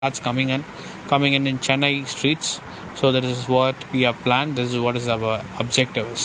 starts coming in, coming in in Chennai streets. So that is what we have planned. This is what is our objective is.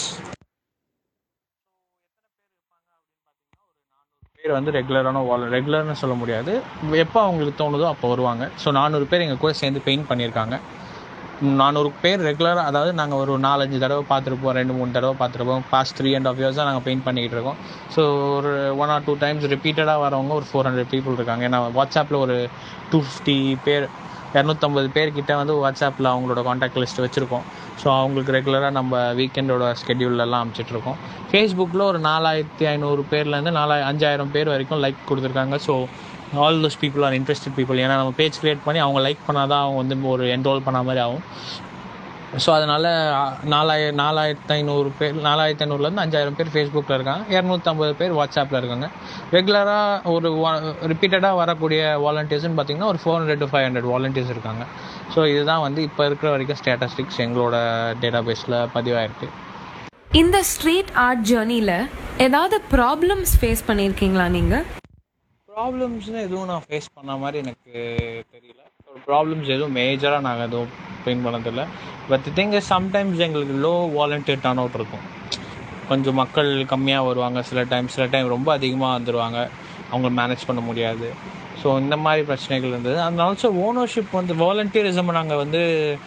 பேர் வந்து ரெகுலரான வால் ரெகுலர்னு சொல்ல முடியாது எப்போ அவங்களுக்கு தோணுதோ அப்போ வருவாங்க ஸோ நானூறு பேர் எங்கள் கூட சேர்ந்து பெயிண்ட் பண்ணியிருக்காங்க நானூறு பேர் ரெகுலராக அதாவது நாங்கள் ஒரு நாலஞ்சு தடவை பார்த்துருப்போம் ரெண்டு மூணு தடவை பார்த்துருப்போம் பாஸ்ட் த்ரீ அண்ட் ஆஃப் இயர்ஸாக நாங்கள் பெயிண்ட் பண்ணிக்கிட்டு இருக்கோம் ஸோ ஒரு ஒன் ஆர் டூ டைம்ஸ் ரிப்பீட்டடாக வரவங்க ஒரு ஃபோர் ஹண்ட்ரட் பீப்புள் இருக்காங்க ஏன்னா வாட்ஸ்அப்பில் ஒரு டூ ஃபிஃப்டி பேர் இரநூத்தம்பது பேர்கிட்ட வந்து வாட்ஸ்அப்பில் அவங்களோட காண்டாக்ட் லிஸ்ட் வச்சுருக்கோம் ஸோ அவங்களுக்கு ரெகுலராக நம்ம வீக்கெண்டோட ஸ்கெடியூலெல்லாம் அனுப்பிச்சிட்ருக்கோம் ஃபேஸ்புக்கில் ஒரு நாலாயிரத்தி ஐநூறு பேர்லேருந்து நாலாய அஞ்சாயிரம் பேர் வரைக்கும் லைக் கொடுத்துருக்காங்க so all those people are interested people ஏன்னா நம்ம பேஜ் க்ரியேட் பண்ணி அவங்க லைக் பண்ணால் தான் அவங்க வந்து ஒரு என்ரோல் பண்ண மாதிரி ஆகும் ஸோ அதனால் நாலாயிர நாலாயிரத்து ஐநூறு பேர் நாலாயிரத்து ஐநூறுலேருந்து அஞ்சாயிரம் பேர் ஃபேஸ்புக்கில் இருக்காங்க இரநூத்தம்பது பேர் வாட்ஸ்அப்பில் இருக்காங்க ரெகுலராக ஒரு ரிப்பீட்டடாக வரக்கூடிய வாலண்டியர்ஸ்னு பார்த்தீங்கன்னா ஒரு four hundred to five hundred volunteers இருக்காங்க ஸோ இதுதான் வந்து இப்போ இருக்கிற வரைக்கும் ஸ்டேட்டஸ்டிக்ஸ் எங்களோட டேட்டா பேஸில் பதிவாயிருக்கு இந்த ஸ்ட்ரீட் ஆர்ட் ஜேர்னியில் ஏதாவது ப்ராப்ளம்ஸ் ஃபேஸ் பண்ணியிருக்கீங்களா நீங்கள் ப்ராப்ளம்ஸ்னு எதுவும் நான் ஃபேஸ் பண்ண மாதிரி எனக்கு தெரியல ஒரு ப்ராப்ளம்ஸ் எதுவும் மேஜராக நாங்கள் எதுவும் பெயின் பண்ணதில்லை பட் திங் சம்டைம்ஸ் எங்களுக்கு லோ வாலண்டியர் டர்ன் அவுட் இருக்கும் கொஞ்சம் மக்கள் கம்மியாக வருவாங்க சில டைம் சில டைம் ரொம்ப அதிகமாக வந்துடுவாங்க அவங்க மேனேஜ் பண்ண முடியாது ஸோ இந்த மாதிரி பிரச்சனைகள் இருந்தது அண்ட் ஆல்சோ ஓனர்ஷிப் வந்து வாலண்டியரிசம் நாங்கள் வந்து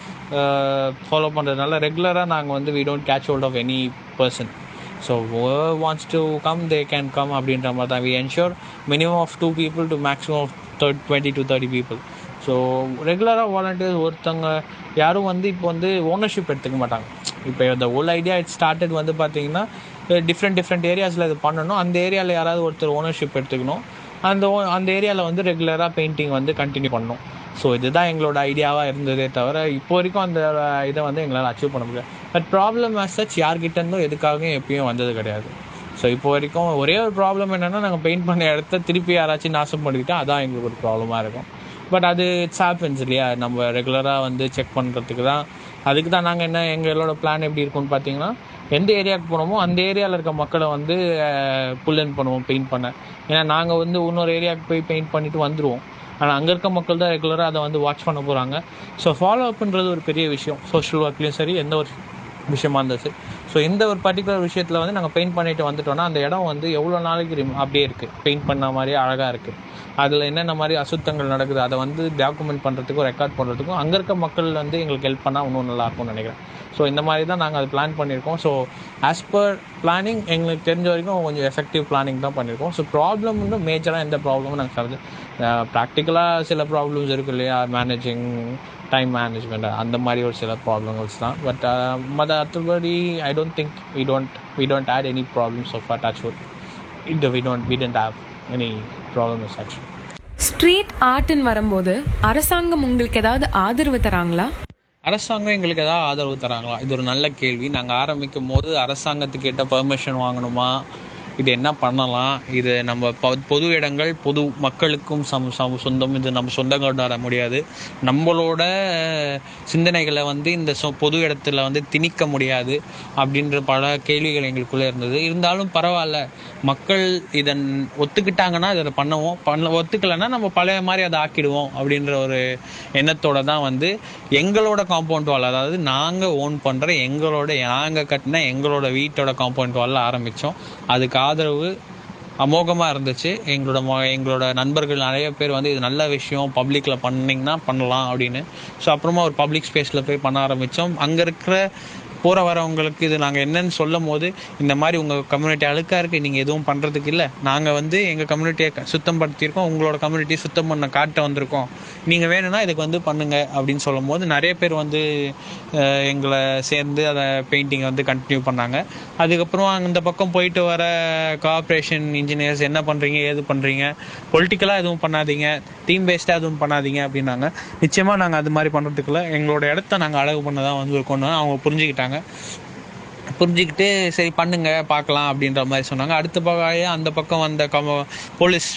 ஃபாலோ பண்ணுறதுனால ரெகுலராக நாங்கள் வந்து we don't catch hold of any person so wants to come they can come அப்படின்ற மாதிரி தான் we ensure minimum of two people to maximum of third twenty to thirty people so ரெகுலராக வாலண்டியர்ஸ் ஒருத்தவங்க யாரும் வந்து இப்போ வந்து ஓனர்ஷிப் எடுத்துக்க மாட்டாங்க இப்போ இந்த ஓல் ஐடியா இட் ஸ்டார்டட் வந்து பார்த்தீங்கன்னா டிஃப்ரெண்ட் டிஃப்ரெண்ட் ஏரியாஸில் இது பண்ணணும் அந்த ஏரியாவில் யாராவது ஒருத்தர் ஓனர்ஷிப் எடுத்துக்கணும் அந்த ஓ- அந்த ஏரியாவில் வந்து ரெகுலராக பெயிண்டிங் வந்து கண்டினியூ பண்ணணும் ஸோ இதுதான் எங்களோட ஐடியாவாக இருந்ததே தவிர இப்போ வரைக்கும் அந்த இதை வந்து எங்களால் அச்சீவ் பண்ண முடியாது பட் ப்ராப்ளம் ஆஸ் சச் யார்கிட்ட இருந்தும் எதுக்காகவும் எப்பயும் வந்தது கிடையாது ஸோ இப்போ வரைக்கும் ஒரே ஒரு ப்ராப்ளம் என்னென்னா நாங்கள் பெயிண்ட் பண்ண இடத்த திருப்பி யாராச்சும் நாசம் பண்ணிக்கிட்டா அதான் எங்களுக்கு ஒரு ப்ராப்ளமாக இருக்கும் பட் அது இட்ஸ் ஹேப்பன்ஸ் இல்லையா நம்ம ரெகுலராக வந்து செக் பண்ணுறதுக்கு தான் அதுக்கு தான் நாங்கள் என்ன எங்களோட பிளான் எப்படி இருக்கும்னு பார்த்தீங்கன்னா எந்த ஏரியாவுக்கு போகிறோமோ அந்த ஏரியாவில் இருக்க மக்களை வந்து புல்லன் பண்ணுவோம் பெயிண்ட் பண்ண ஏன்னா நாங்கள் வந்து இன்னொரு ஏரியாவுக்கு போய் பெயிண்ட் பண்ணிட்டு வந்துடுவோம் ஆனால் அங்கே இருக்க மக்கள் தான் ரெகுலராக அதை வந்து வாட்ச் பண்ண போகிறாங்க ஸோ ஃபாலோ அப்ன்றது ஒரு பெரிய விஷயம் சோஷியல் ஒர்க்லேயும் சரி எந்த ஒரு விஷயமா இருந்தால் சரி ஸோ இந்த ஒரு பர்டிகுலர் விஷயத்தில் வந்து நாங்கள் பெயிண்ட் பண்ணிட்டு வந்துட்டோம்னா அந்த இடம் வந்து எவ்வளோ நாளைக்கு rim- அப்படியே இருக்குது பெயிண்ட் பண்ண மாதிரியே அழகாக இருக்குது அதில் என்னென்ன மாதிரி அசுத்தங்கள் நடக்குது அதை வந்து டாக்குமெண்ட் பண்ணுறதுக்கும் ரெக்கார்ட் பண்ணுறதுக்கும் அங்கே இருக்க மக்கள் வந்து எங்களுக்கு ஹெல்ப் பண்ணால் இன்னும் நல்லா இருக்கும்னு நினைக்கிறேன் ஸோ இந்த மாதிரி தான் நாங்கள் அது பிளான் பண்ணியிருக்கோம் ஸோ ஆஸ் பர் பிளானிங் எங்களுக்கு தெரிஞ்ச வரைக்கும் கொஞ்சம் எஃபெக்டிவ் பிளானிங் தான் பண்ணியிருக்கோம் ஸோ ப்ராப்ளம் வந்து மேஜராக எந்த ப்ராப்ளமும் நாங்கள் சார்ஜ் ப்ராக்டிக்கலாக சில ப்ராப்ளம்ஸ் இருக்கு இல்லையா மேனேஜிங் டைம் மேனேஜ்மெண்ட் அந்த மாதிரி ஒரு சில ப்ராப்ளம்ஸ் தான் பட் மற்ற மற்றபடி I don't think we don't we don't had any problems of touch wood இந்த we don't we tend have any problems actually street ஆர்ட்னு வரும்போது அரசாங்கம் உங்களுக்கு ஏதாவது ஆதரவு தராங்களா அரசாங்கம் எங்களுக்கு ஏதாவது ஆதரவு தராங்களா இது ஒரு நல்ல கேள்வி நாங்கள் ஆரம்பிக்கும் போது அரசாங்கத்துக்கிட்ட பெர்மிஷன் வாங்கணுமா இது என்ன பண்ணலாம் இது நம்ம ப- பொது இடங்கள் பொது மக்களுக்கும் சம் சம் சொந்தம் இது நம்ம சொந்தம் கொண்டாட முடியாது நம்மளோட சிந்தனைகளை வந்து இந்த சொ பொது இடத்துல வந்து திணிக்க முடியாது அப்படின்ற பல கேள்விகள் எங்களுக்குள்ளே இருந்தது இருந்தாலும் பரவாயில்ல மக்கள் இதன் ஒத்துக்கிட்டாங்கன்னா இதை பண்ணுவோம் பண்ண ஒத்துக்கலைன்னா நம்ம பழைய மாதிரி அதை ஆக்கிடுவோம் அப்படின்ற ஒரு எண்ணத்தோட தான் வந்து எங்களோட காம்பவுண்ட் வால் அதாவது நாங்கள் ஓன் பண்ணுற எங்களோட நாங்கள் கட்டின எங்களோட வீட்டோட காம்பவுண்ட் வாலில் ஆரம்பித்தோம் அதுக்கு ஆதரவு அமோகமாக இருந்துச்சு எங்களோட மொ எங்களோட நண்பர்கள் நிறைய பேர் வந்து இது நல்ல விஷயம் பப்ளிக்கில் பண்ணிங்கன்னா பண்ணலாம் அப்படின்னு ஸோ அப்புறமா ஒரு பப்ளிக் ஸ்பேஸில் போய் பண்ண ஆரம்பித்தோம் அங்கே இருக்கிற போகிற வரவங்களுக்கு இது நாங்கள் என்னன்னு சொல்லும் போது இந்த மாதிரி உங்கள் கம்யூனிட்டி அழுக்காக இருக்குது நீங்கள் எதுவும் பண்ணுறதுக்கு இல்லை நாங்கள் வந்து எங்கள் கம்யூனிட்டியை சுத்தம் படுத்தியிருக்கோம் உங்களோட கம்யூனிட்டியை சுத்தம் பண்ண காட்ட வந்திருக்கோம் நீங்கள் வேணும்னா இதுக்கு வந்து பண்ணுங்க அப்படின்னு சொல்லும் போது நிறைய பேர் வந்து அஹ், எங்களை சேர்ந்து அதை பெயிண்டிங்கை வந்து கண்டினியூ பண்ணாங்க அதுக்கப்புறம் அந்த பக்கம் போயிட்டு வர கார்ப்பரேஷன் இன்ஜினியர்ஸ் என்ன பண்ணுறீங்க ஏது பண்ணுறீங்க பொலிட்டிக்கலாக எதுவும் பண்ணாதீங்க டீம் பேஸ்டாக எதுவும் பண்ணாதீங்க அப்படின்னாங்க நிச்சயமாக நாங்கள் அது மாதிரி பண்ணுறதுக்குள்ள எங்களோட இடத்த நாங்கள் அழகு பண்ண தான் வந்திருக்கோம்னு அவங்க புரிஞ்சுக்கிட்டாங்க புரிஞ்சுக்கிட்டு சரி பண்ணுங்க பார்க்கலாம் அப்படின்ற மாதிரி சொன்னாங்க அடுத்த பக்கம் அந்த பக்கம் வந்த கம போலீஸ்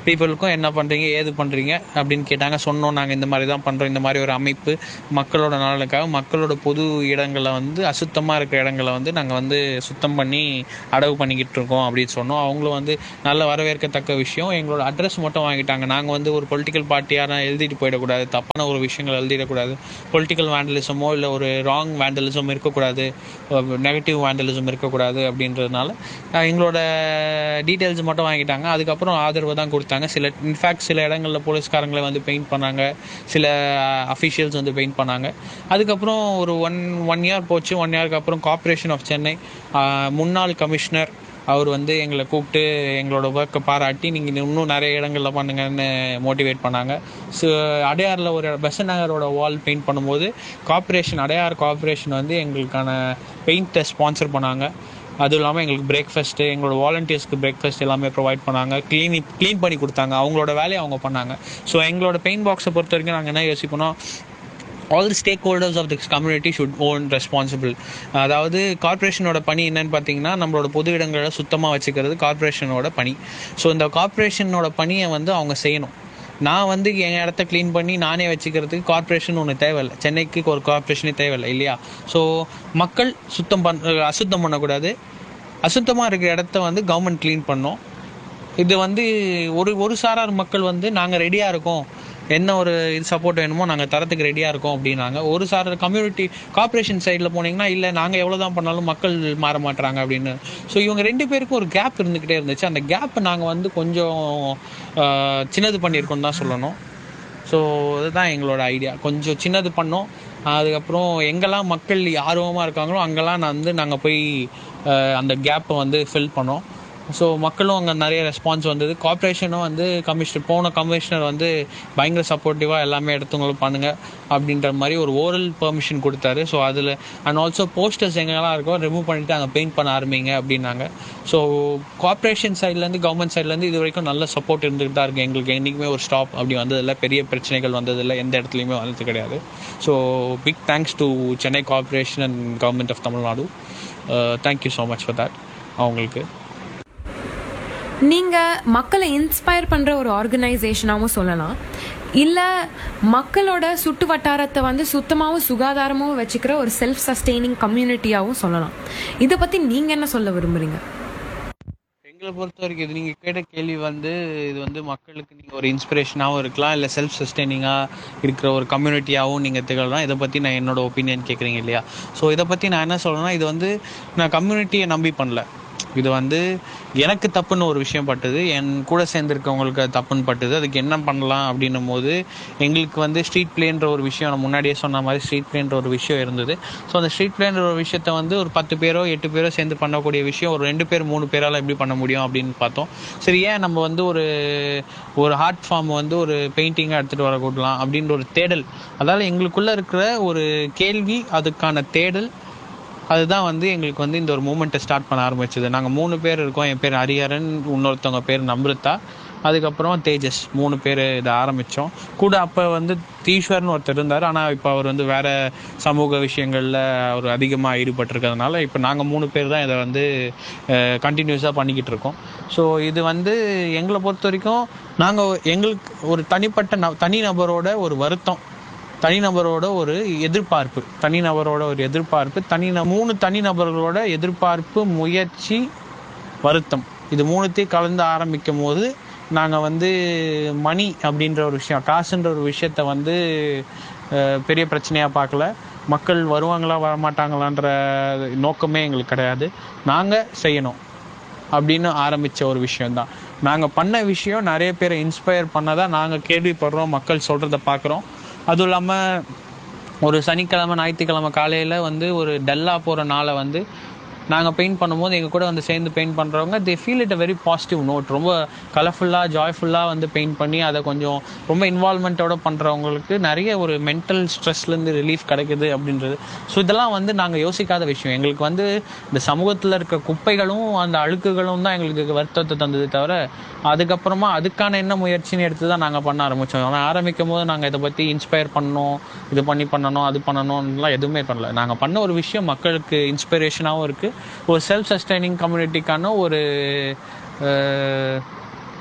பீப்புளுக்கும் என்ன பண்ணுறீங்க ஏது பண்ணுறீங்க அப்படின்னு கேட்டாங்க சொன்னோம் நாங்கள் இந்த மாதிரி தான் பண்ணுறோம் இந்த மாதிரி ஒரு அமைப்பு மக்களோட நலனுக்காக மக்களோட பொது இடங்களை வந்து அசுத்தமாக இருக்கிற இடங்களை வந்து நாங்கள் வந்து சுத்தம் பண்ணி அடவு பண்ணிக்கிட்டு இருக்கோம் அப்படின்னு சொன்னோம் அவங்களும் வந்து நல்ல வரவேற்கத்தக்க விஷயம் எங்களோட அட்ரஸ் மட்டும் வாங்கிட்டாங்க நாங்கள் வந்து ஒரு பொலிட்டிக்கல் பார்ட்டியாக எழுதிட்டு போயிடக்கூடாது தப்பான ஒரு விஷயங்கள் எழுதிடக்கூடாது பொலிட்டிக்கல் வேண்டலிசமோ இல்லை ஒரு ராங் வேண்டலிசம் இருக்கக்கூடாது நெகட்டிவ் வேண்டலிசம் இருக்கக்கூடாது அப்படின்றதுனால அஹ், எங்களோட டீட்டெயில்ஸ் மட்டும் வாங்கிட்டாங்க அதுக்கப்புறம் ஆதரவு தான் கொடுத்தாங்க சில இன்ஃபேக்ட் சில இடங்களில் போலீஸ்காரங்களை வந்து பெயிண்ட் பண்ணாங்க சில அஃபிஷியல்ஸ் வந்து பெயிண்ட் பண்ணாங்க அதுக்கப்புறம் ஒரு ஒன் ஒன் இயர் போச்சு ஒன் இயருக்கு அப்புறம் கார்ப்பரேஷன் ஆஃப் சென்னை அஹ், முன்னாள் கமிஷனர் அவர் வந்து எங்களை கூப்பிட்டு எங்களோட ஒர்க்கை பாராட்டி நீங்கள் இன்னும் நிறைய இடங்களில் பண்ணுங்கன்னு மோட்டிவேட் பண்ணாங்க ஸோ அடையாரில் ஒரு பெசன் நகரோட வால் பெயிண்ட் பண்ணும்போது கார்ப்பரேஷன் அடையார் கார்ப்பரேஷன் வந்து எங்களுக்கான பெயிண்ட்டை ஸ்பான்சர் பண்ணாங்க அதுவும் இல்லாமல் எங்களுக்கு பிரேக்ஃபாஸ்ட்டு எங்களோட வாலண்டியர்ஸ்க்கு பிரேக்ஃபாஸ்ட் எல்லாமே ப்ரொவைட் பண்ணாங்க க்ளீனி க்ளீன் பண்ணி கொடுத்தாங்க அவங்களோட வேலையை அவங்க பண்ணாங்க ஸோ எங்களோட பெயிண்ட் பாக்ஸை பொறுத்த வரைக்கும் நாங்கள் என்ன யோசிப்போம்னா all the stakeholders of this community should own responsible அதாவது கார்ப்பரேஷனோட பணி என்னன்னு பார்த்தீங்கன்னா நம்மளோட பொது இடங்களை சுத்தமாக வச்சுக்கிறது கார்ப்பரேஷனோட பணி ஸோ இந்த கார்ப்பரேஷனோட பணியை வந்து அவங்க செய்யணும் நான் வந்து என் இடத்த க்ளீன் பண்ணி நானே வச்சுக்கிறதுக்கு கார்ப்பரேஷன் ஒன்று தேவையில்லை சென்னைக்கு ஒரு கார்ப்பரேஷனே தேவையில்லை இல்லையா ஸோ மக்கள் சுத்தம் பண் அசுத்தம் பண்ணக்கூடாது அசுத்தமாக இருக்கிற இடத்த வந்து கவர்மெண்ட் க்ளீன் பண்ணோம் இது வந்து ஒரு ஒரு சாரார் மக்கள் வந்து நாங்கள் ரெடியாக இருக்கோம் என்ன ஒரு இது சப்போர்ட் வேணுமோ நாங்கள் தரத்துக்கு ரெடியாக இருக்கோம் அப்படின்னாங்க ஒரு சாரார் கம்யூனிட்டி கார்ப்பரேஷன் சைடில் போனீங்கன்னா இல்லை நாங்கள் எவ்வளோ தான் பண்ணாலும் மக்கள் மாற மாட்டுறாங்க அப்படின்னு ஸோ இவங்க ரெண்டு பேருக்கும் ஒரு கேப் இருந்துக்கிட்டே இருந்துச்சு அந்த கேப்பை நாங்கள் வந்து கொஞ்சம் ஆஹ், சின்னது பண்ணியிருக்கோம் தான் சொல்லணும் ஸோ இதுதான் எங்களோட ஐடியா கொஞ்சம் சின்னது பண்ணோம் அதுக்கப்புறம் எங்கெல்லாம் மக்கள் ஆர்வமாக இருக்காங்களோ அங்கெல்லாம் நான் வந்து நாங்கள் போய் அஹ், அந்த கேப்பை வந்து ஃபில் பண்ணோம் ஸோ மக்களும் அங்கே நிறைய ரெஸ்பான்ஸ் வந்தது கார்ப்பரேஷனும் வந்து கமிஷனர் போன கமிஷனர் வந்து பயங்கர சப்போர்ட்டிவாக எல்லாமே எடுத்தவங்களும் பண்ணுங்க அப்படின்ற மாதிரி ஒரு ஓரல் பெர்மிஷன் கொடுத்தாரு ஸோ அதில் அண்ட் ஆல்சோ போஸ்டர்ஸ் எங்கெல்லாம் இருக்கோ ரிமூவ் பண்ணிட்டு அங்கே பெயிண்ட் பண்ண ஆரம்பிங்க அப்படின்னாங்க ஸோ கார்ப்பரேஷன் சைட்லேருந்து கவர்மெண்ட் சைட்லேருந்து இது வரைக்கும் நல்ல சப்போர்ட் இருந்துகிட்டு தான் இருக்குது எங்களுக்கு என்றைக்குமே ஒரு ஸ்டாப் அப்படி வந்ததில்லை பெரிய பிரச்சனைகள் வந்ததில்லை எந்த இடத்துலையுமே வந்தது கிடையாது so big thanks to Chennai corporation and government of Tamil Nadu thank you so much for that அவங்களுக்கு நீங்க மக்களை இன்ஸ்பயர் பண்ற ஒரு ஆர்கனைசேஷனாகவும் சொல்லலாம் இல்ல மக்களோட சுட்டு வட்டாரத்தை வந்து சுத்தமாவும் சுகாதாரமாவும் வச்சுக்கிற ஒரு செல்ஃப் சஸ்டெய்னிங் கம்யூனிட்டியாவும் சொல்லலாம் இதை பத்தி நீங்க என்ன சொல்ல விரும்புறீங்க எங்களை பொறுத்த வரைக்கும் இது நீங்கள் கேட்ட கேள்வி வந்து இது வந்து மக்களுக்கு நீங்கள் ஒரு இன்ஸ்பிரேஷனாகவும் இருக்கலாம் இல்லை செல்ஃப் சஸ்டெய்னிங்காக இருக்கிற ஒரு கம்யூனிட்டியாகவும் நீங்கள் திகழலாம் இதை பற்றி நான் என்னோட ஒப்பீனியன் கேட்குறீங்க இல்லையா ஸோ இதை பற்றி நான் என்ன சொல்றேன்னா இது வந்து நான் கம்யூனிட்டியை நம்பி பண்ணல இது வந்து எனக்கு தப்புன்னு ஒரு விஷயம் பட்டது என் கூட சேர்ந்துருக்கவங்களுக்கு அது தப்புன்னு பட்டது அதுக்கு என்ன பண்ணலாம் அப்படின்னும் போது எங்களுக்கு வந்து ஸ்ட்ரீட் பிளேன்ற ஒரு விஷயம் நான் முன்னாடியே சொன்ன மாதிரி ஸ்ட்ரீட் பிளேன்ற ஒரு விஷயம் இருந்தது ஸோ அந்த ஸ்ட்ரீட் பிளேன்ற ஒரு விஷயத்த வந்து ஒரு பத்து பேரோ எட்டு பேரோ சேர்ந்து பண்ணக்கூடிய விஷயம் ஒரு ரெண்டு பேர் மூணு பேரால் எப்படி பண்ண முடியும் அப்படின்னு பார்த்தோம் சரி ஏன் நம்ம வந்து ஒரு ஒரு ஹார்ட் ஃபார்ம் வந்து ஒரு பெயிண்டிங்காக எடுத்துகிட்டு வர கூடலாம் அப்படின்ற ஒரு தேடல் அதாவது எங்களுக்குள்ள இருக்கிற ஒரு கேள்வி அதுக்கான தேடல் அதுதான் வந்து எங்களுக்கு வந்து இந்த ஒரு மூமெண்ட்டை ஸ்டார்ட் பண்ண ஆரம்பிச்சது நாங்கள் மூணு பேர் இருக்கோம் என் பேர் ஹரிஹரன் இன்னொருத்தவங்க பேர் நம்ருதா அதுக்கப்புறம் தேஜஸ் மூணு பேர் இதை ஆரம்பித்தோம் கூட அப்போ வந்து தீஸ்வர்னு ஒருத்தர் இருந்தார் ஆனால் இப்போ அவர் வந்து வேற சமூக விஷயங்களில் அவர் அதிகமாக ஈடுபட்டிருக்கிறதுனால இப்போ நாங்கள் மூணு பேர் தான் இதை வந்து கண்டினியூஸாக பண்ணிக்கிட்டு இருக்கோம் ஸோ இது வந்து எங்களை பொறுத்த வரைக்கும் நாங்கள் எங்களுக்கு ஒரு தனிப்பட்ட ந தனிநபரோட ஒரு வருத்தம் தனிநபரோட ஒரு எதிர்பார்ப்பு தனிநபரோட ஒரு எதிர்பார்ப்பு தனி மூணு தனிநபர்களோட எதிர்பார்ப்பு முயற்சி வருத்தம் இது மூணுத்தையும் கலந்து ஆரம்பிக்கும் போது நாங்கள் வந்து மணி அப்படின்ற ஒரு விஷயம் காசுன்ற ஒரு விஷயத்த வந்து அஹ், பெரிய பிரச்சனையாக பார்க்கல மக்கள் வருவாங்களா வரமாட்டாங்களான்ற நோக்கமே எங்களுக்கு கிடையாது நாங்கள் செய்யணும் அப்படின்னு ஆரம்பித்த ஒரு விஷயம்தான் நாங்கள் பண்ண விஷயம் நிறைய பேரை இன்ஸ்பயர் பண்ணதான் நாங்கள் கேள்விப்படுறோம் மக்கள் சொல்கிறத பார்க்குறோம் அதுவும் இல்லாமல் ஒரு சனிக்கிழமை ஞாயிற்றுக்கிழமை காலையில் வந்து ஒரு டல்லாக போகிற நாளை வந்து நாங்கள் பெயிண்ட் பண்ணும்போது எங்கள் கூட வந்து சேர்ந்து பெயிண்ட் பண்ணுறவங்க they feel it a very positive note ரொம்ப கலர்ஃபுல்லாக ஜாய்ஃபுல்லாக வந்து பெயிண்ட் பண்ணி அதை கொஞ்சம் ரொம்ப இன்வால்மெண்ட்டோட பண்ணுறவங்களுக்கு நிறைய ஒரு மென்டல் ஸ்ட்ரெஸ்லேருந்து ரிலீஃப் கிடைக்குது அப்படின்றது ஸோ இதெல்லாம் வந்து நாங்கள் யோசிக்காத விஷயம் எங்களுக்கு வந்து இந்த சமூகத்தில் இருக்க குப்பைகளும் அந்த அழுக்குகளும் தான் எங்களுக்கு வருத்தத்தை தந்தது தவிர அதுக்கப்புறமா அதுக்கான என்ன முயற்சின்னு எடுத்து தான் நாங்கள் பண்ண ஆரம்பித்தோம் ஆனால் ஆரம்பிக்கும் போது நாங்கள் இதை பற்றி இன்ஸ்பயர் பண்ணணும் இது பண்ணி பண்ணணும் அது பண்ணணும்லாம் எதுவுமே பண்ணல நாங்கள் பண்ண ஒரு விஷயம் மக்களுக்கு இன்ஸ்பிரேஷனாகவும் இருக்குது ஒரு செல்ஃப் சஸ்டைனிங் கம்யூனிட்டிக்கான ஒரு அஹ்,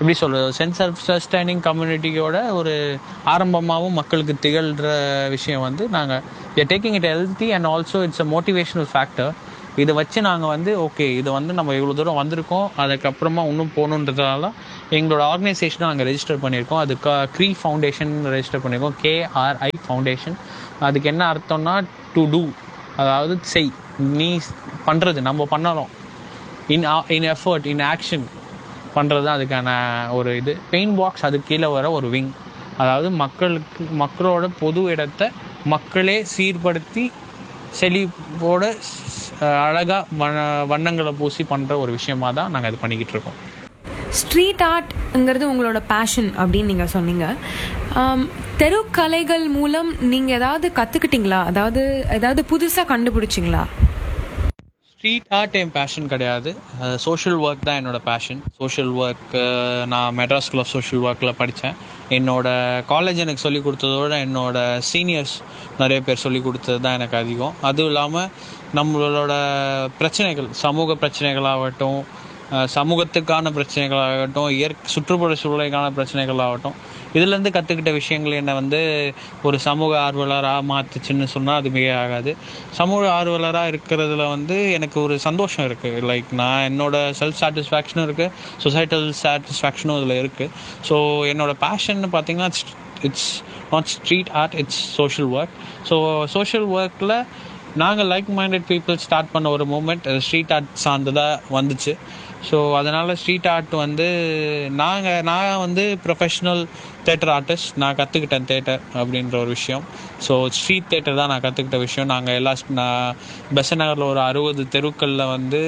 எப்படி சொல்கிறது சென்ஸ் ஆஃப் சஸ்டைனிங் கம்யூனிட்டியோட ஒரு ஆரம்பமாகவும் மக்களுக்கு திகழ்கிற விஷயம் வந்து நாங்கள் taking it healthy and also it's a motivational factor இதை வச்சு நாங்கள் வந்து ஓகே இது வந்து நம்ம இவ்வளோ தூரம் வந்திருக்கோம் அதுக்கப்புறமா இன்னும் போகணுன்றதுனால எங்களோட ஆர்கனைசேஷனை நாங்கள் ரெஜிஸ்டர் பண்ணியிருக்கோம் அதுக்கு க்ரீ ஃபவுண்டேஷன் ரெஜிஸ்டர் பண்ணியிருக்கோம் கேஆர்ஐ ஃபவுண்டேஷன் அதுக்கு என்ன அர்த்தம்னா டு டூ அதாவது செய் நீ பண்ணுறது நம்ம பண்ணலாம் இன் இன் எஃபர்ட் இன் ஆக்ஷன் பண்ணுறது தான் அதுக்கான ஒரு இது பெயிண்ட் பாக்ஸ் அது கீழே வர ஒரு விங் அதாவது மக்களுக்கு மக்களோட பொது இடத்தை மக்களே சீர்படுத்தி செழிப்போட அழகாக வண்ண வண்ணங்களை பூசி பண்ணுற ஒரு விஷயமா தான் நாங்கள் இது பண்ணிக்கிட்டு இருக்கோம் ஸ்ட்ரீட் ஆர்ட்ங்கிறது உங்களோட பேஷன் அப்படின்னு நீங்கள் சொன்னீங்க ஆம், தெருக்கலைகள் மூலம் நீங்கள் ஏதாவது கற்றுக்கிட்டீங்களா அதாவது ஏதாவது புதுசாக கண்டுபிடிச்சிங்களா ஸ்ட்ரீட் ஆர்ட் என் பேஷன் கிடையாது சோஷியல் ஒர்க் தான் என்னோட பேஷன் சோஷியல் ஒர்க் நான் மெட்ராஸ் ஸ்கூல் ஆஃப் சோஷியல் ஒர்க்கில் படித்தேன் என்னோட காலேஜ் எனக்கு சொல்லி கொடுத்ததோட என்னோட சீனியர்ஸ் நிறைய பேர் சொல்லி கொடுத்தது தான் எனக்கு அதிகம் அதுவும் இல்லாமல் நம்மளோட பிரச்சனைகள் சமூக பிரச்சனைகளாகட்டும் அஹ், சமூகத்துக்கான பிரச்சனைகளாகட்டும் இயற்கை சுற்றுப்புற சூழலுக்கான பிரச்சனைகளாகட்டும் இதுலேருந்து கற்றுக்கிட்ட விஷயங்கள் என்னை வந்து ஒரு சமூக ஆர்வலராக மாற்றுச்சுன்னு சொன்னால் அது மிக ஆகாது சமூக ஆர்வலராக இருக்கிறதுல வந்து எனக்கு ஒரு சந்தோஷம் இருக்குது லைக் நான் என்னோட செல்ஃப் சாட்டிஸ்ஃபேக்ஷனும் இருக்குது சொசைட்டல் சாட்டிஸ்ஃபேக்ஷனும் இதில் இருக்குது ஸோ என்னோட பேஷன் பார்த்தீங்கன்னா it's not street art it's social work so social ஒர்க்கில் நாங்கள் லைக் மைண்டட் பீப்புள் ஸ்டார்ட் பண்ண ஒரு மூமெண்ட் ஸ்ட்ரீட் ஆர்ட் சார்ந்ததாக வந்துச்சு ஸோ அதனால் ஸ்ட்ரீட் ஆர்ட் வந்து நாங்கள் நான் வந்து ப்ரொஃபஷ்னல் தேட்டர் ஆர்டிஸ்ட் நான் கற்றுக்கிட்டேன் தேட்டர் அப்படின்ற ஒரு விஷயம் ஸோ ஸ்ட்ரீட் தேட்டர் தான் நான் கற்றுக்கிட்ட விஷயம் நாங்கள் எல்லா நான் பெச நகரில் ஒரு அறுபது தெருக்களில் வந்து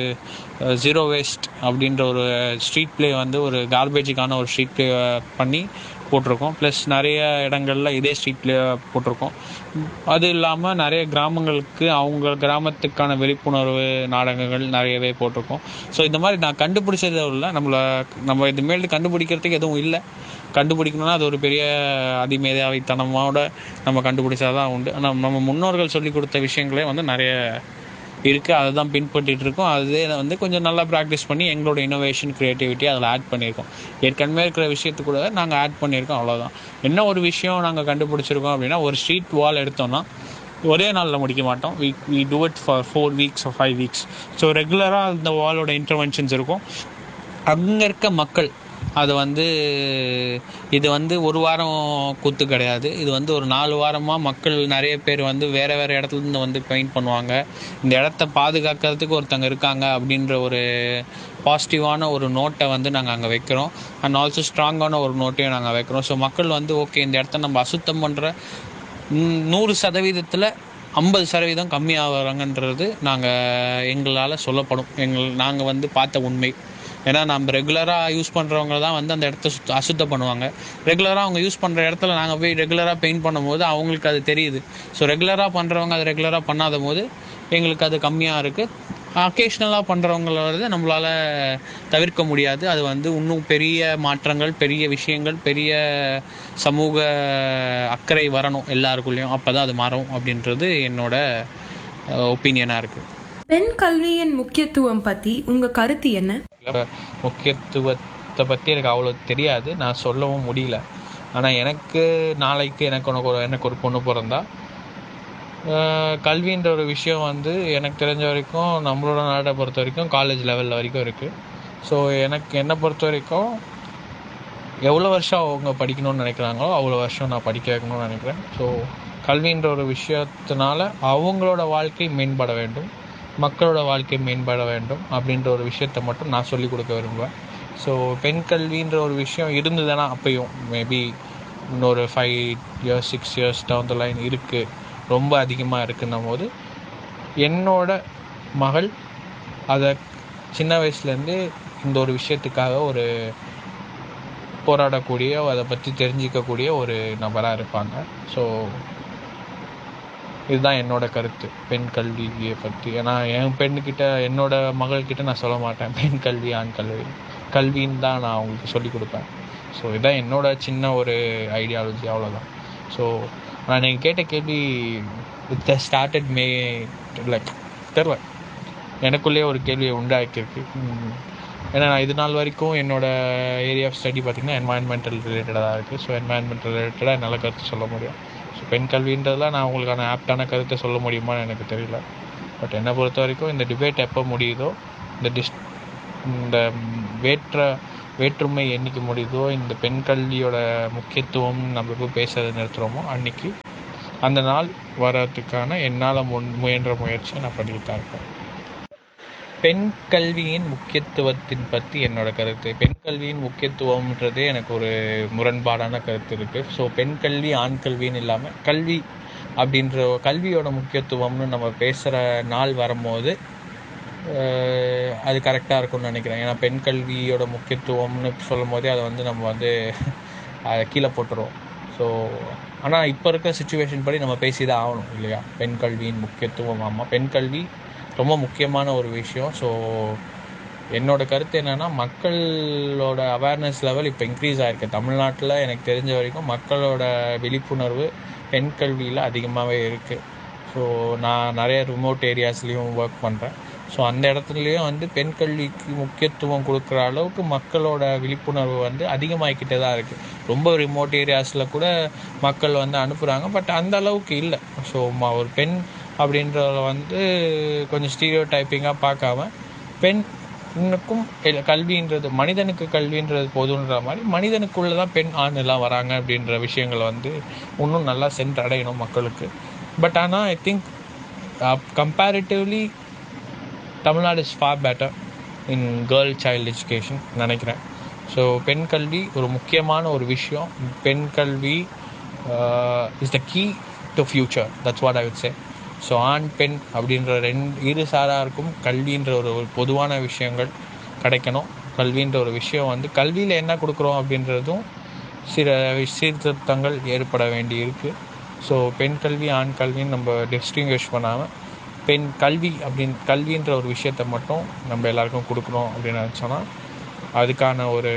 ஜீரோ வேஸ்ட் அப்படின்ற ஒரு ஸ்ட்ரீட் ப்ளே வந்து ஒரு கார்பேஜுக்கான ஒரு ஸ்ட்ரீட் ப்ளே பண்ணி போட்டிருக்கோம் ப்ளஸ் நிறைய இடங்கள்ல இதே ஸ்ட்ரீட்ல போட்டிருக்கோம் அது இல்லாமல் நிறைய கிராமங்களுக்கு அவங்க கிராமத்துக்கான விழிப்புணர்வு நாடகங்கள் நிறையவே போட்டிருக்கோம் ஸோ இந்த மாதிரி நான் கண்டுபிடிச்சது இல்லை நம்மள நம்ம இது மேல் கண்டுபிடிக்கிறதுக்கு எதுவும் இல்லை கண்டுபிடிக்கணும்னா அது ஒரு பெரிய அதிமேதாவித்தனமோட நம்ம கண்டுபிடிச்சாதான் உண்டு ஆனால் நம்ம முன்னோர்கள் சொல்லி கொடுத்த விஷயங்களே வந்து நிறைய இருக்குது அதை தான் பின்பற்றிட்டு இருக்கோம் அதே வந்து கொஞ்சம் நல்லா ப்ராக்டிஸ் பண்ணி எங்களோட இன்னோவேஷன் க்ரியேட்டிவிட்டி அதில் ஆட் பண்ணியிருக்கோம் ஏற்கனவே இருக்கிற விஷயத்து கூட நாங்கள் ஆட் பண்ணியிருக்கோம் அவ்வளோதான் என்ன ஒரு விஷயம் நாங்கள் கண்டுபிடிச்சிருக்கோம் அப்படின்னா ஒரு ஸ்ட்ரீட் வால் எடுத்தோம்னா ஒரே நாளில் முடிக்க மாட்டோம் we we do it for four weeks or five weeks so ரெகுலராக அந்த வாலோட இன்டர்வென்ஷன்ஸ் இருக்கும் அங்கே இருக்க மக்கள் அது வந்து இது வந்து ஒரு வாரம் கூத்து கிடையாது இது வந்து ஒரு நாலு வாரமாக மக்கள் நிறைய பேர் வந்து வேறு வேறு இடத்துலேருந்து வந்து பெயிண்ட் பண்ணுவாங்க இந்த இடத்த பாதுகாக்கிறதுக்கு ஒருத்தங்க இருக்காங்க அப்படின்ற ஒரு பாசிட்டிவான ஒரு நோட்டை வந்து நாங்கள் அங்கே வைக்கிறோம் அண்ட் ஆல்சோ ஸ்ட்ராங்கான ஒரு நோட்டையும் நாங்கள் வைக்கிறோம் ஸோ மக்கள் வந்து ஓகே இந்த இடத்த நம்ம அசுத்தம் பண்ணுற நூறு சதவீதத்தில் ஐம்பது சதவீதம் கம்மியாகிறாங்கன்றது நாங்கள் எங்களால் சொல்லப்படும் எங்கள் நாங்கள் வந்து பார்த்த உண்மை ஏன்னா நம்ம ரெகுலராக யூஸ் பண்ணுறவங்க தான் வந்து அந்த இடத்த சுத்த அசுத்தம் பண்ணுவாங்க ரெகுலராக அவங்க யூஸ் பண்ணுற இடத்துல நாங்கள் போய் ரெகுலராக பெயிண்ட் பண்ணும்போது அவங்களுக்கு அது தெரியுது ஸோ ரெகுலராக பண்ணுறவங்க அது ரெகுலராக பண்ணாத போது எங்களுக்கு அது கம்மியாக இருக்குது அக்கேஷ்னலாக பண்ணுறவங்கள வந்து நம்மளால் தவிர்க்க முடியாது அது வந்து இன்னும் பெரிய மாற்றங்கள் பெரிய விஷயங்கள் பெரிய சமூக அக்கறை வரணும் எல்லாருக்குள்ளேயும் அப்போ தான் அது மாறும் அப்படின்றது என்னோட ஒப்பீனியனாக இருக்குது பெண் கல்வியின் முக்கியத்துவம் பற்றி உங்கள் கருத்து என்ன முக்கியத்துவத்தை பற்றி எனக்கு அவ்வளோ தெரியாது நான் சொல்லவும் முடியல ஆனால் எனக்கு நாளைக்கு எனக்கு உனக்கு ஒரு எனக்கு ஒரு பொண்ணு பிறந்தா ஆஹ் கல்வின்ற ஒரு விஷயம் வந்து எனக்கு தெரிஞ்ச வரைக்கும் நம்மளோட நாட்டை பொறுத்த வரைக்கும் காலேஜ் லெவலில் வரைக்கும் இருக்குது ஸோ எனக்கு என்னை பொறுத்த வரைக்கும் எவ்வளோ வருஷம் அவங்க படிக்கணும்னு நினைக்கிறாங்களோ அவ்வளோ வருஷம் நான் படிக்க வைக்கணும்னு நினைக்கிறேன் ஸோ கல்வின்ற ஒரு விஷயத்தினால அவங்களோட வாழ்க்கை மேம்பட வேண்டும் மக்களோட வாழ்க்கை மேம்பட வேண்டும் அப்படின்ற ஒரு விஷயத்தை மட்டும் நான் சொல்லிக் கொடுக்க விரும்புவேன் ஸோ பெண் கல்வின்ற ஒரு விஷயம் இருந்ததுன்னா அப்பயும் மேபி இன்னொரு five years six years down the line இருக்குது ரொம்ப அதிகமாக இருக்குன்னும் போது என்னோட மகள் அதை சின்ன வயசுலேருந்தே இந்த ஒரு விஷயத்துக்காக ஒரு போராடக்கூடிய அதை பற்றி தெரிஞ்சிக்கக்கூடிய ஒரு நபராக இருப்பாங்க ஸோ இதுதான் என்னோட கருத்து பெண் கல்வியை பற்றி ஏன்னா என் பெண்ணுக்கிட்ட என்னோட மகள்கிட்ட நான் சொல்ல மாட்டேன் பெண் கல்வி ஆண் கல்வி கல்வின்னு தான் நான் அவங்களுக்கு சொல்லிக் கொடுப்பேன் ஸோ இதான் என்னோட சின்ன ஒரு ஐடியாலஜி அவ்வளோதான் ஸோ நான் நீங்கள் கேட்ட கேள்வி வித் ஸ்டார்டட் மே லைக் தெரில எனக்குள்ளேயே ஒரு கேள்வியை உண்டாக்கியிருக்கு ஏன்னா நான் இது நாள் வரைக்கும் என்னோட ஏரியா ஆஃப் ஸ்டடி பார்த்திங்கன்னா என்வாயன்மெண்டல் ரிலேட்டடாக தான் இருக்குது ஸோ என்வாயன்மெண்டல் ரிலேட்டடாக என்னால் கருத்து சொல்ல முடியும் ஸோ பெண் கல்வின்றதுலாம் நான் உங்களுக்கான ஆப்டான கருத்தை சொல்ல முடியுமான்னு எனக்கு தெரியல பட் என்னை பொறுத்த வரைக்கும் இந்த டிபேட் எப்போ முடியுதோ இந்த டிஸ் இந்த வேற்ற வேற்றுமை என்னைக்கு முடியுதோ இந்த பெண் கல்வியோட முக்கியத்துவம் நம்ம எப்போ பேசுறதை நிறுத்துகிறோமோ அன்னைக்கு அந்த நாள் வர்றதுக்கான என்னால் முன் முயன்ற முயற்சியை நான் பண்ணிட்டு தான் இருக்கேன் பெண் கல்வியின் முக்கியத்துவத்தின் பற்றி என்னோட கருத்து பெண் கல்வியின் முக்கியத்துவம்ன்றதே எனக்கு ஒரு முரண்பாடான கருத்து இருக்குது ஸோ பெண் கல்வி ஆண் கல்வின்னு இல்லாமல் கல்வி அப்படின்ற கல்வியோட முக்கியத்துவம்னு நம்ம பேசுகிற நாள் வரும்போது அஹ், அது கரெக்டாக இருக்கும்னு நினைக்கிறேன் ஏன்னா பெண் கல்வியோட முக்கியத்துவம்னு சொல்லும் போதே அதை வந்து நம்ம வந்து அதை கீழே போட்டுருவோம் ஸோ ஆனால் இப்போ இருக்க சுச்சுவேஷன் படி நம்ம பேசி தான் ஆகணும் இல்லையா பெண் கல்வியின் முக்கியத்துவம் ஆமாம் பெண் கல்வி ரொம்ப முக்கியமான ஒரு விஷயம் ஸோ என்னோட கருத்து என்னன்னா மக்களோட அவேர்னஸ் லெவல் இப்போ இன்க்ரீஸ் ஆயிருக்கு தமிழ்நாட்டில் எனக்கு தெரிஞ்ச வரைக்கும் மக்களோட விழிப்புணர்வு பெண் கல்வியில் அதிகமாகவே இருக்குது ஸோ நான் நிறைய ரிமோட் ஏரியாஸ்லேயும் ஒர்க் பண்ணுறேன் ஸோ அந்த இடத்துலையும் வந்து பெண் கல்விக்கு முக்கியத்துவம் கொடுக்குற அளவுக்கு மக்களோட விழிப்புணர்வு வந்து அதிகமாகிக்கிட்டே தான் இருக்குது ரொம்ப ரிமோட் ஏரியாஸில் கூட மக்கள் வந்து அனுப்புகிறாங்க பட் அந்த அளவுக்கு இல்லை ஸோ ஒரு பெண் அப்படின்றத வந்து கொஞ்சம் ஸ்டீரியோ டைப்பிங்காக பார்க்காம பெண் இன்னுக்கும் இல்ல- கல்வின்றது மனிதனுக்கு கல்வின்றது போதுன்ற மாதிரி மனிதனுக்குள்ள தான் பெண் ஆண் எல்லாம் வராங்க அப்படின்ற விஷயங்களை வந்து இன்னும் நல்லா சென்றடையணும் மக்களுக்கு பட் ஆனால் I think comparatively Tamil Nadu is far better in girl child education நினைக்கிறேன் ஸோ பெண் கல்வி ஒரு முக்கியமான ஒரு விஷயம் பெண் கல்வி is the key to future that's what I would say so ஆண் பெண் அப்படின்ற ரெண்டு இரு சாராருக்கும் கல்வின்ற ஒரு ஒரு பொதுவான விஷயங்கள் கிடைக்கணும் கல்வின்ற ஒரு விஷயம் வந்து கல்வியில் என்ன கொடுக்குறோம் அப்படின்றதும் சில வி- சீர்திருத்தங்கள் ஏற்பட வேண்டி இருக்குது ஸோ பெண் கல்வி ஆண் கல்வின்னு நம்ம டிஸ்டிங்விஷ் பண்ணாமல் பெண் கல்வி அப்படின் கல்வின்ற ஒரு விஷயத்தை மட்டும் நம்ம எல்லாருக்கும் கொடுக்கணும் அப்படின்னு நினச்சோன்னா அதுக்கான ஒரு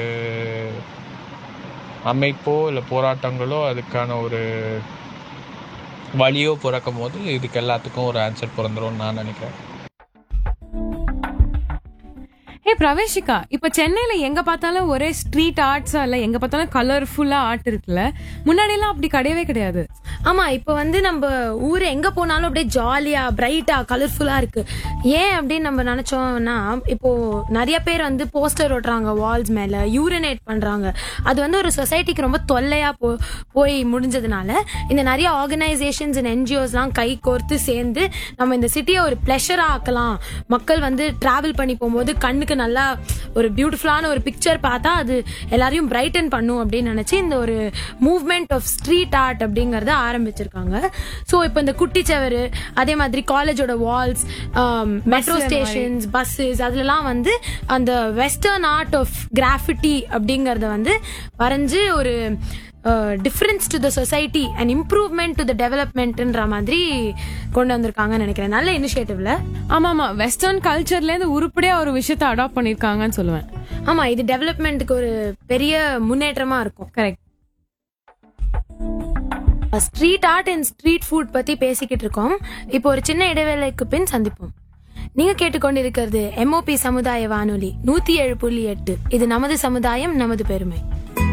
அமைப்போ இல்லை போராட்டங்களோ அதுக்கான ஒரு வழியோ பிறக்கும் போது இதுக்கு எல்லாத்துக்கும் ஒரு ஆன்சர் பிறந்துரும்னு நான் நினைக்கிறேன் ஏ பிரவேஷிகா இப்ப சென்னையில எங்க பார்த்தாலும் ஒரே ஸ்ட்ரீட் ஆர்ட்ஸா இல்ல எங்க பார்த்தாலும் கலர்ஃபுல்லா ஆர்ட் இருக்குல்ல முன்னாடி எல்லாம் அப்படி கிடையவே கிடையாது ஆமா இப்ப வந்து நம்ம ஊர் எங்க போனாலும் அப்படியே ஜாலியா பிரைட்டா கலர்ஃபுல்லா இருக்கு ஏன் அப்படின்னு நம்ம நினைச்சோம்னா இப்போ நிறைய பேர் வந்து போஸ்டர் ஒட்டுறாங்க வால்ஸ் மேல யூரினேட் பண்றாங்க அது வந்து ஒரு சொசைட்டிக்கு ரொம்ப தொல்லையா போ போய் முடிஞ்சதுனால இந்த நிறைய ஆர்கனைசேஷன்ஸ் அண்ட் என்ஜிஓஸ்லாம் கை கோர்த்து சேர்ந்து நம்ம இந்த சிட்டியை ஒரு பிளஷரா ஆக்கலாம் மக்கள் வந்து டிராவல் பண்ணி போகும்போது கண்ணுக்கு நல்லா ஒரு பியூட்டிஃபுல்லான ஒரு பிக்சர் பார்த்தா அது எல்லாரையும் பிரைட்டன் பண்ணும் அப்படின்னு நினைச்சு இந்த ஒரு மூவ்மெண்ட் ஆஃப் ஸ்ட்ரீட் ஆர்ட் அப்படிங்கறத ஆரம்பிச்சிருக்காங்க ஸோ இப்போ இந்த குட்டிச்சவரு அதே மாதிரி காலேஜோட வால்ஸ் மெட்ரோ ஸ்டேஷன்ஸ் பஸ்ஸஸ் அதுலலாம் வந்து அந்த வெஸ்டர்ன் ஆர்ட் ஆஃப் கிராஃபிட்டி அப்படிங்கறத வந்து வரைஞ்சு ஒரு difference to the society and improvement to the டெவலப்மெண்ட்ன்ற மாதிரி கொண்டு வந்திருக்காங்கன்னு நினைக்கிறேன் நல்ல இனிஷியேட்டிவ்ல ஆமா ஆமா வெஸ்டர்ன் கல்ச்சர்ல இருந்து உருப்படியா ஒரு விஷயத்த அடாப்ட் பண்ணிருக்காங்கன்னு சொல்லுவேன் ஆமா இது டெவலப்மெண்ட்டுக்கு ஒரு பெரிய முன்னேற்றமா இருக்கும் correct street art and street food பத்தி பேசிக்கிட்டு இருக்கோம் இப்போ ஒரு சின்ன இடைவேளைக்கு பின் சந்திப்போம் நீங்க கேட்டுக்கொண்டிருக்கிறது எம்ஓபி சமுதாய வானொலி நூத்தி ஏழு புள்ளி எட்டு இது நமது சமுதாயம் நமது பெருமை